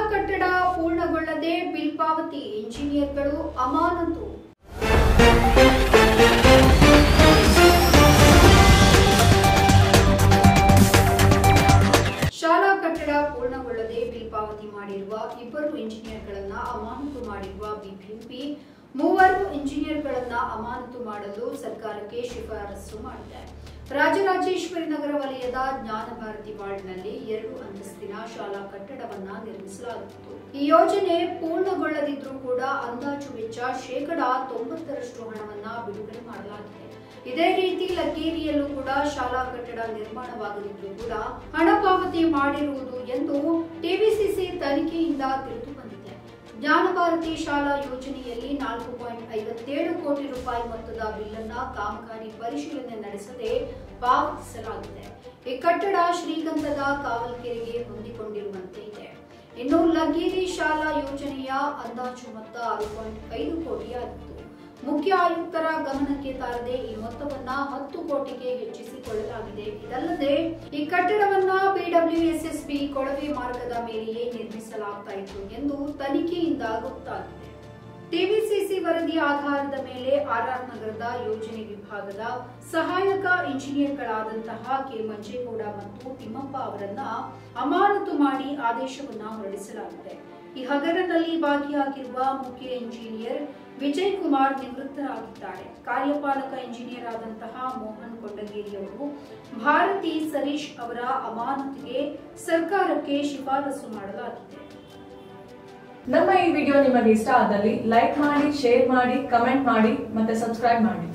ಕಟ್ಟಡ ಪೂರ್ಣಗೊಳ್ಳದೆ ಬಿಲ್ ಪಾವತಿ ಇಂಜಿನಿಯರ್ಗಳು ಅಮಾನತು ಶಾಲಾ ಕಟ್ಟಡ ಪೂರ್ಣಗೊಳ್ಳದೆ ಬಿಲ್ ಪಾವತಿ ಮಾಡಿರುವ ಇಬ್ಬರು ಇಂಜಿನಿಯರ್ಗಳನ್ನ ಅಮಾನತು ಮಾಡಿರುವ ಬಿಬಿಎಂಪಿ ಮೂವರು ಇಂಜಿನಿಯರ್ಗಳನ್ನ ಅಮಾನತು ಮಾಡಲು ಸರ್ಕಾರಕ್ಕೆ ಶಿಫಾರಸು ಮಾಡಿದೆ ರಾಜರಾಜೇಶ್ವರಿ ನಗರ ವಲಯದ ಜ್ಞಾನ ಭಾರತಿ ವಾರ್ಡ್ನಲ್ಲಿ ಎರಡು ಅಂತಸ್ತಿನ ಶಾಲಾ ಕಟ್ಟಡವನ್ನ ನಿರ್ಮಿಸಲಾಗಿತ್ತು ಈ ಯೋಜನೆ ಪೂರ್ಣಗೊಳ್ಳದಿದ್ರೂ ಕೂಡ ಅಂದಾಜು ವೆಚ್ಚ ಶೇಕಡಾ ತೊಂಬತ್ತರಷ್ಟು ಹಣವನ್ನ ಬಿಡುಗಡೆ ಮಾಡಲಾಗಿದೆ ಇದೇ ರೀತಿ ಲಕ್ಕೇರಿಯಲ್ಲೂ ಕೂಡ ಶಾಲಾ ಕಟ್ಟಡ ನಿರ್ಮಾಣವಾಗದಿದ್ರೂ ಕೂಡ ಹಣ ಪಾವತಿ ಮಾಡಿರುವುದು ಎಂದು ಟಿವಿಸಿಸಿ ತನಿಖೆಯಿಂದ ತಿಳಿದು ಬಂದಿದೆ ಜ್ಞಾನ ಭಾರತಿ ಶಾಲಾ ಯೋಜನೆಯಲ್ಲಿ ನಾಲ್ಕು ಪಾಯಿಂಟ್ ಐವತ್ತೇಳು ಕೋಟಿ ರೂಪಾಯಿ ಮೊತ್ತದ ಬಿಲ್ಲನ್ನ ಕಾಮಗಾರಿ ಪರಿಶೀಲನೆ ನಡೆಸದೆ ಪಾವತಿಸಲಾಗಿದೆ ಈ ಕಟ್ಟಡ ಶ್ರೀಗಂಧದ ಕಾವಲ್ಕೆರೆಗೆ ಹೊಂದಿಕೊಂಡಿರುವಂತೆ ಇದೆ ಇನ್ನು ಲಗ್ಗೇರಿ ಶಾಲಾ ಯೋಜನೆಯ ಅಂದಾಜು ಮೊತ್ತ ಆರು ಪಾಯಿಂಟ್ ಐದು ಕೋಟಿ ಆಗಿತ್ತು ಮುಖ್ಯ ಆಯುಕ್ತರ ಗಮನಕ್ಕೆ ತಾರದೆ ಈ ಮೊತ್ತವನ್ನ ಹತ್ತು ಕೋಟಿಗೆ ಹೆಚ್ಚಿಸಿಕೊಳ್ಳಲಾಗಿದೆ ಇದಲ್ಲದೆ ಈ ಕಟ್ಟಡವನ್ನ ಬಿಡಬ್ಲ್ಯೂಎಸ್ಎಸ್ಬಿ ಕೊಳವೆ ಮಾರ್ಗದ ಮೇಲೆಯೇ ನಿರ್ಮಿಸಲಾಗ್ತಾ ಇತ್ತು ಎಂದು ತನಿಖೆಯಿಂದ ಗೊತ್ತಾಗಿದೆ ಟಿವಿಸಿಸಿ ವರದಿ ಆಧಾರದ ಮೇಲೆ ಆರ್ಆರ್ ನಗರದ ಯೋಜನೆ ವಿಭಾಗದ ಸಹಾಯಕ ಇಂಜಿನಿಯರ್ಗಳಾದಂತಹ ಕೆ ಮಂಜೇಗೌಡ ಮತ್ತು ತಿಮ್ಮಪ್ಪ ಅವರನ್ನ ಅಮಾನತು ಮಾಡಿ ಆದೇಶವನ್ನ ಹೊರಡಿಸಲಾಗಿದೆ ಈ ಹಗರಣದಲ್ಲಿ ಭಾಗಿಯಾಗಿರುವ ಮುಖ್ಯ ಇಂಜಿನಿಯರ್ ವಿಜಯ್ ಕುಮಾರ್ ನಿವೃತ್ತರಾಗಿದ್ದಾರೆ ಕಾರ್ಯಪಾಲಕ ಇಂಜಿನಿಯರ್ ಆದಂತಹ ಮೋಹನ್ ಕೊಂಡಗೇರಿ ಅವರು ಭಾರತಿ ಸರೀಶ್ ಅವರ ಅಮಾನತಿಗೆ ಸರ್ಕಾರಕ್ಕೆ ಶಿಫಾರಸು ಮಾಡಲಾಗಿದೆ ನಮ್ಮ ಈ ವಿಡಿಯೋ ನಿಮಗೆ ಇಷ್ಟ ಆದಲ್ಲಿ ಲೈಕ್ ಮಾಡಿ ಶೇರ್ ಮಾಡಿ ಕಮೆಂಟ್ ಮಾಡಿ ಮತ್ತೆ ಸಬ್ಸ್ಕ್ರೈಬ್ ಮಾಡಿ